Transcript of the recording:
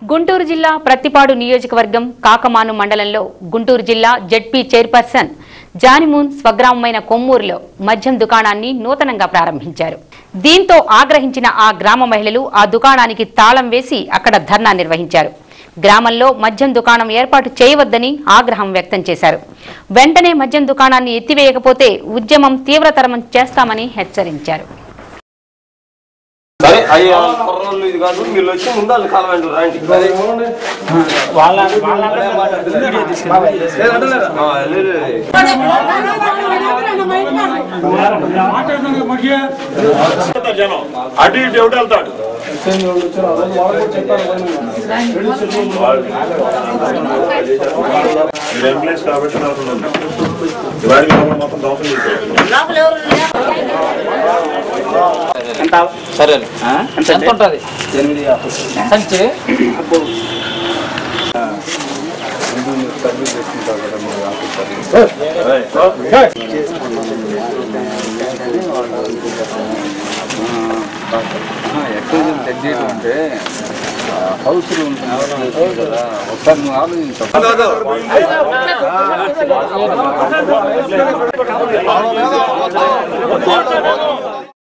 గుంటూరు జిల్లా ప్రత్తిపాడు నియోజకవర్గం కాకమాను మండలంలో గుంటూరు జిల్లా జడ్పీ చైర్పర్సన్ జానిమూన్ స్వగ్రామమైన కొమ్మూరులో మద్యం దుకాణాన్ని నూతనంగా ప్రారంభించారు దీంతో ఆగ్రహించిన ఆ గ్రామ మహిళలు ఆ దుకాణానికి తాళం వేసి అక్కడ ధర్నా నిర్వహించారు గ్రామంలో మద్యం దుకాణం ఏర్పాటు చేయవద్దని ఆగ్రహం వ్యక్తం చేశారు వెంటనే మద్యం దుకాణాన్ని ఎత్తివేయకపోతే ఉద్యమం తీవ్రతరం చేస్తామని హెచ్చరించారు సరే అయ్యా కుర్రోళ్ళు ఇది కాదు వీళ్ళు వచ్చి ముందు వాళ్ళు కాలవండి రండి ఆ, లే, లే, లే. జనం అటు ఇటు ఎవడు వెళ్తాడు మీరు ఎంప్లాయీస్ కాబట్టి నాకు ఉంది. ఇవాళ మీరు మొత్తం ధ్వంసం చేశారు సరే ఎంత ఉంటుంది సంచి ఎక్కడ అంటే హౌస్ రూమ్ కదా ఒకసారి నువ్వు ఆలోచించావు